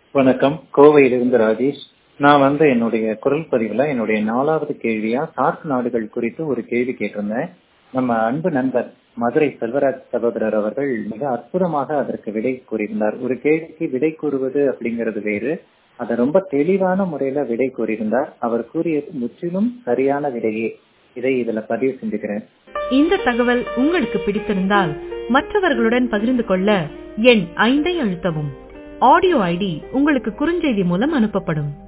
வணக்கம் கோவையிலிருந்து ராஜேஷ் நான் வந்து என்னுடைய குரல் பதிவுல என்னுடைய நாலாவது கேள்வியா சார்க் நாடுகள் குறித்து ஒரு கேள்வி கேட்டிருந்தேன் நம்ம அன்பு நண்பர் மதுரை செல்வராஜ் சகோதரர் அவர்கள் மிக அற்புதமாக அதற்கு விடை கூறியிருந்தார் ஒரு கேள்விக்கு விடை கூறுவது அப்படிங்கிறது வேறு அதை ரொம்ப தெளிவான முறையில விடை கூறியிருந்தார் அவர் கூறியது முற்றிலும் சரியான விடையே இதை இதுல பதிவு செஞ்சுக்கிறேன் இந்த தகவல் உங்களுக்கு பிடித்திருந்தால் மற்றவர்களுடன் பகிர்ந்து கொள்ள எண் ஐந்தை அழுத்தவும் ஆடியோ ஐடி உங்களுக்கு குறுஞ்செய்தி மூலம் அனுப்பப்படும்